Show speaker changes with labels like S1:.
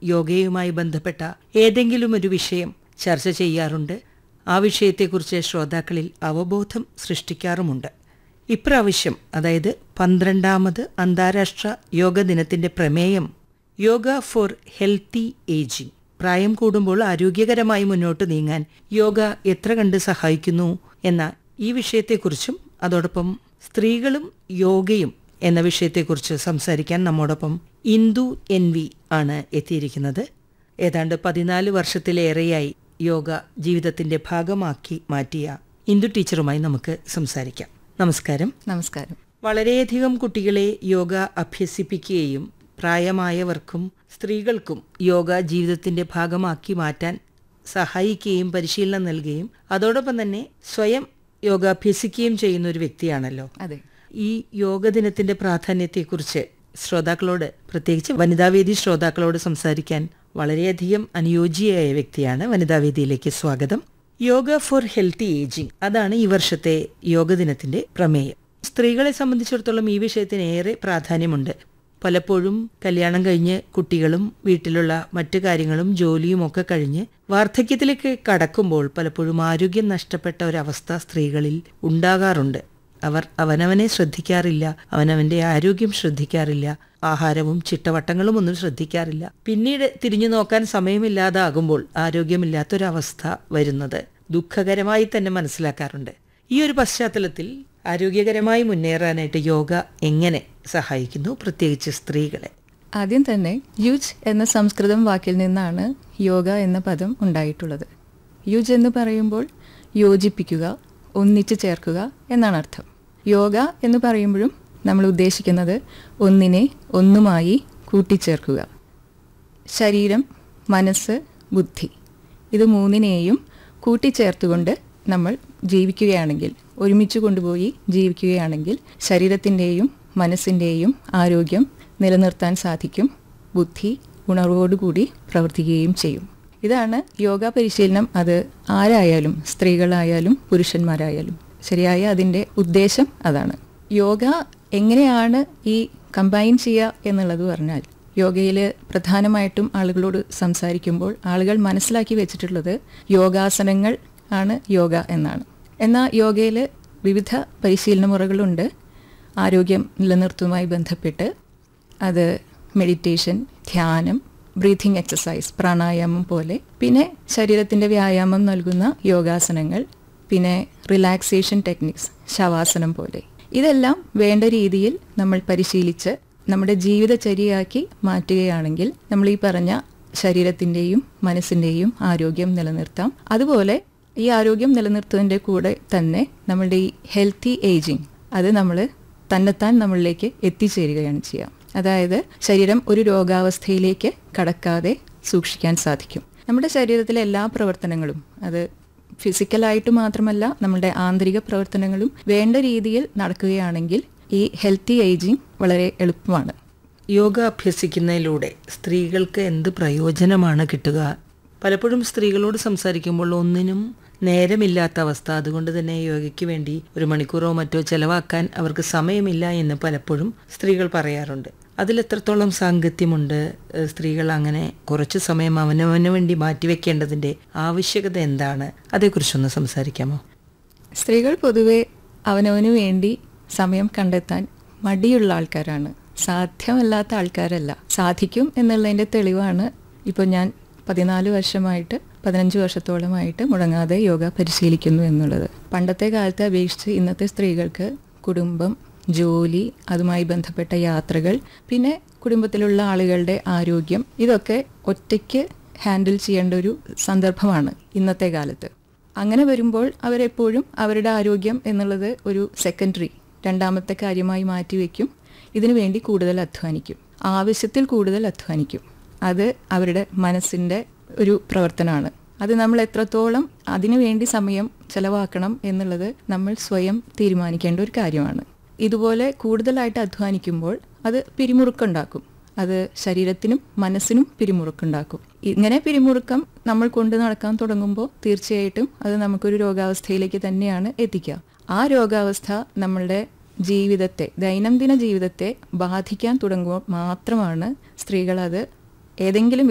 S1: യോഗയുമായി ബന്ധപ്പെട്ട ഏതെങ്കിലും ഒരു വിഷയം ചർച്ച ചെയ്യാറുണ്ട് ആ വിഷയത്തെക്കുറിച്ച് ശ്രോതാക്കളിൽ അവബോധം സൃഷ്ടിക്കാറുമുണ്ട് ഇപ്രാവശ്യം അതായത് പന്ത്രണ്ടാമത് അന്താരാഷ്ട്ര യോഗ ദിനത്തിന്റെ പ്രമേയം യോഗ ഫോർ ഹെൽത്തി ഏജിംഗ് പ്രായം കൂടുമ്പോൾ ആരോഗ്യകരമായി മുന്നോട്ട് നീങ്ങാൻ യോഗ എത്ര കണ്ട് സഹായിക്കുന്നു എന്ന ഈ വിഷയത്തെക്കുറിച്ചും അതോടൊപ്പം സ്ത്രീകളും യോഗയും എന്ന വിഷയത്തെക്കുറിച്ച് സംസാരിക്കാൻ നമ്മോടൊപ്പം ഇന്ദു എൻ വി ആണ് എത്തിയിരിക്കുന്നത് ഏതാണ്ട് പതിനാല് വർഷത്തിലേറെയായി യോഗ ജീവിതത്തിന്റെ ഭാഗമാക്കി മാറ്റിയ ഇന്ദു ടീച്ചറുമായി നമുക്ക് സംസാരിക്കാം നമസ്കാരം
S2: നമസ്കാരം
S1: വളരെയധികം കുട്ടികളെ യോഗ അഭ്യസിപ്പിക്കുകയും പ്രായമായവർക്കും സ്ത്രീകൾക്കും യോഗ ജീവിതത്തിന്റെ ഭാഗമാക്കി മാറ്റാൻ സഹായിക്കുകയും പരിശീലനം നൽകുകയും അതോടൊപ്പം തന്നെ സ്വയം യോഗ അഭ്യസിക്കുകയും ചെയ്യുന്ന ഒരു വ്യക്തിയാണല്ലോ
S2: അതെ
S1: ഈ യോഗ ദിനത്തിന്റെ പ്രാധാന്യത്തെക്കുറിച്ച് ശ്രോതാക്കളോട് പ്രത്യേകിച്ച് വനിതാവേദി ശ്രോതാക്കളോട് സംസാരിക്കാൻ വളരെയധികം അനുയോജ്യയായ വ്യക്തിയാണ് വനിതാവേദിയിലേക്ക് സ്വാഗതം യോഗ ഫോർ ഹെൽത്തി ഏജിംഗ് അതാണ് ഈ വർഷത്തെ യോഗ ദിനത്തിന്റെ പ്രമേയം സ്ത്രീകളെ സംബന്ധിച്ചിടത്തോളം ഈ വിഷയത്തിന് ഏറെ പ്രാധാന്യമുണ്ട് പലപ്പോഴും കല്യാണം കഴിഞ്ഞ് കുട്ടികളും വീട്ടിലുള്ള മറ്റു കാര്യങ്ങളും ജോലിയും ഒക്കെ കഴിഞ്ഞ് വാർദ്ധക്യത്തിലേക്ക് കടക്കുമ്പോൾ പലപ്പോഴും ആരോഗ്യം നഷ്ടപ്പെട്ട ഒരവസ്ഥ സ്ത്രീകളിൽ ഉണ്ടാകാറുണ്ട് അവർ അവനവനെ ശ്രദ്ധിക്കാറില്ല അവനവന്റെ ആരോഗ്യം ശ്രദ്ധിക്കാറില്ല ആഹാരവും ചിട്ടവട്ടങ്ങളും ഒന്നും ശ്രദ്ധിക്കാറില്ല പിന്നീട് തിരിഞ്ഞു നോക്കാൻ സമയമില്ലാതാകുമ്പോൾ ആരോഗ്യമില്ലാത്തൊരവസ്ഥ വരുന്നത് ദുഃഖകരമായി തന്നെ മനസ്സിലാക്കാറുണ്ട് ഈ ഒരു പശ്ചാത്തലത്തിൽ ആരോഗ്യകരമായി മുന്നേറാനായിട്ട് യോഗ എങ്ങനെ സഹായിക്കുന്നു പ്രത്യേകിച്ച് സ്ത്രീകളെ
S2: ആദ്യം തന്നെ യുജ് എന്ന സംസ്കൃതം വാക്കിൽ നിന്നാണ് യോഗ എന്ന പദം ഉണ്ടായിട്ടുള്ളത് യുജ് എന്ന് പറയുമ്പോൾ യോജിപ്പിക്കുക ഒന്നിച്ചു ചേർക്കുക എന്നാണ് അർത്ഥം യോഗ എന്ന് പറയുമ്പോഴും നമ്മൾ ഉദ്ദേശിക്കുന്നത് ഒന്നിനെ ഒന്നുമായി കൂട്ടിച്ചേർക്കുക ശരീരം മനസ്സ് ബുദ്ധി ഇത് മൂന്നിനെയും കൂട്ടിച്ചേർത്തുകൊണ്ട് നമ്മൾ ജീവിക്കുകയാണെങ്കിൽ ഒരുമിച്ച് കൊണ്ടുപോയി ജീവിക്കുകയാണെങ്കിൽ ശരീരത്തിൻ്റെയും മനസ്സിൻ്റെയും ആരോഗ്യം നിലനിർത്താൻ സാധിക്കും ബുദ്ധി ഉണർവോടുകൂടി പ്രവർത്തിക്കുകയും ചെയ്യും ഇതാണ് യോഗ പരിശീലനം അത് ആരായാലും സ്ത്രീകളായാലും പുരുഷന്മാരായാലും ശരിയായ അതിൻ്റെ ഉദ്ദേശം അതാണ് യോഗ എങ്ങനെയാണ് ഈ കമ്പൈൻ ചെയ്യുക എന്നുള്ളത് പറഞ്ഞാൽ യോഗയിൽ പ്രധാനമായിട്ടും ആളുകളോട് സംസാരിക്കുമ്പോൾ ആളുകൾ മനസ്സിലാക്കി വെച്ചിട്ടുള്ളത് യോഗാസനങ്ങൾ ആണ് യോഗ എന്നാണ് എന്നാൽ യോഗയിൽ വിവിധ പരിശീലന മുറകളുണ്ട് ആരോഗ്യം നിലനിർത്തുന്നതുമായി ബന്ധപ്പെട്ട് അത് മെഡിറ്റേഷൻ ധ്യാനം ബ്രീതിങ് എക്സസൈസ് പ്രാണായാമം പോലെ പിന്നെ ശരീരത്തിൻ്റെ വ്യായാമം നൽകുന്ന യോഗാസനങ്ങൾ പിന്നെ റിലാക്സേഷൻ ടെക്നിക്സ് ശവാസനം പോലെ ഇതെല്ലാം വേണ്ട രീതിയിൽ നമ്മൾ പരിശീലിച്ച് നമ്മുടെ ജീവിതചര്യയാക്കി മാറ്റുകയാണെങ്കിൽ നമ്മൾ ഈ പറഞ്ഞ ശരീരത്തിൻ്റെയും മനസ്സിൻ്റെയും ആരോഗ്യം നിലനിർത്താം അതുപോലെ ഈ ആരോഗ്യം നിലനിർത്തുന്നതിൻ്റെ കൂടെ തന്നെ നമ്മളുടെ ഈ ഹെൽത്തി ഏജിങ് അത് നമ്മൾ തന്നെത്താൻ നമ്മളിലേക്ക് എത്തിച്ചേരുകയാണ് ചെയ്യുക അതായത് ശരീരം ഒരു രോഗാവസ്ഥയിലേക്ക് കടക്കാതെ സൂക്ഷിക്കാൻ സാധിക്കും നമ്മുടെ ശരീരത്തിലെ എല്ലാ പ്രവർത്തനങ്ങളും അത് ഫിസിക്കലായിട്ട് മാത്രമല്ല നമ്മുടെ ആന്തരിക പ്രവർത്തനങ്ങളും വേണ്ട രീതിയിൽ നടക്കുകയാണെങ്കിൽ ഈ ഹെൽത്തി ഏജിങ് വളരെ എളുപ്പമാണ്
S1: യോഗ അഭ്യസിക്കുന്നതിലൂടെ സ്ത്രീകൾക്ക് എന്ത് പ്രയോജനമാണ് കിട്ടുക പലപ്പോഴും സ്ത്രീകളോട് സംസാരിക്കുമ്പോൾ ഒന്നിനും നേരമില്ലാത്ത അവസ്ഥ അതുകൊണ്ട് തന്നെ യോഗയ്ക്ക് വേണ്ടി ഒരു മണിക്കൂറോ മറ്റോ ചെലവാക്കാൻ അവർക്ക് സമയമില്ല എന്ന് പലപ്പോഴും സ്ത്രീകൾ പറയാറുണ്ട് അതിൽ എത്രത്തോളം സാങ്കത്യമുണ്ട് ഏഹ് സ്ത്രീകൾ അങ്ങനെ കുറച്ച് സമയം അവനവന് വേണ്ടി മാറ്റിവെക്കേണ്ടതിന്റെ ആവശ്യകത എന്താണ് അതേക്കുറിച്ചൊന്ന് സംസാരിക്കാമോ
S2: സ്ത്രീകൾ പൊതുവെ അവനവന് വേണ്ടി സമയം കണ്ടെത്താൻ മടിയുള്ള ആൾക്കാരാണ് സാധ്യമല്ലാത്ത ആൾക്കാരല്ല സാധിക്കും എന്നുള്ളതിൻ്റെ തെളിവാണ് ഇപ്പോൾ ഞാൻ പതിനാല് വർഷമായിട്ട് പതിനഞ്ച് വർഷത്തോളമായിട്ട് മുടങ്ങാതെ യോഗ പരിശീലിക്കുന്നു എന്നുള്ളത് പണ്ടത്തെ കാലത്തെ അപേക്ഷിച്ച് ഇന്നത്തെ സ്ത്രീകൾക്ക് കുടുംബം ജോലി അതുമായി ബന്ധപ്പെട്ട യാത്രകൾ പിന്നെ കുടുംബത്തിലുള്ള ആളുകളുടെ ആരോഗ്യം ഇതൊക്കെ ഒറ്റയ്ക്ക് ഹാൻഡിൽ ചെയ്യേണ്ട ഒരു സന്ദർഭമാണ് ഇന്നത്തെ കാലത്ത് അങ്ങനെ വരുമ്പോൾ അവരെപ്പോഴും അവരുടെ ആരോഗ്യം എന്നുള്ളത് ഒരു സെക്കൻഡറി രണ്ടാമത്തെ കാര്യമായി മാറ്റിവെക്കും ഇതിനു വേണ്ടി കൂടുതൽ അധ്വാനിക്കും ആവശ്യത്തിൽ കൂടുതൽ അധ്വാനിക്കും അത് അവരുടെ മനസ്സിൻ്റെ ഒരു പ്രവർത്തനമാണ് അത് നമ്മൾ എത്രത്തോളം അതിനു വേണ്ടി സമയം ചെലവാക്കണം എന്നുള്ളത് നമ്മൾ സ്വയം തീരുമാനിക്കേണ്ട ഒരു കാര്യമാണ് ഇതുപോലെ കൂടുതലായിട്ട് അധ്വാനിക്കുമ്പോൾ അത് പിരിമുറുക്കുണ്ടാക്കും അത് ശരീരത്തിനും മനസ്സിനും പിരിമുറുക്കുണ്ടാക്കും ഇങ്ങനെ പിരിമുറുക്കം നമ്മൾ കൊണ്ടു നടക്കാൻ തുടങ്ങുമ്പോൾ തീർച്ചയായിട്ടും അത് നമുക്കൊരു രോഗാവസ്ഥയിലേക്ക് തന്നെയാണ് എത്തിക്കുക ആ രോഗാവസ്ഥ നമ്മളുടെ ജീവിതത്തെ ദൈനംദിന ജീവിതത്തെ ബാധിക്കാൻ തുടങ്ങുമ്പോൾ മാത്രമാണ് സ്ത്രീകൾ അത് ഏതെങ്കിലും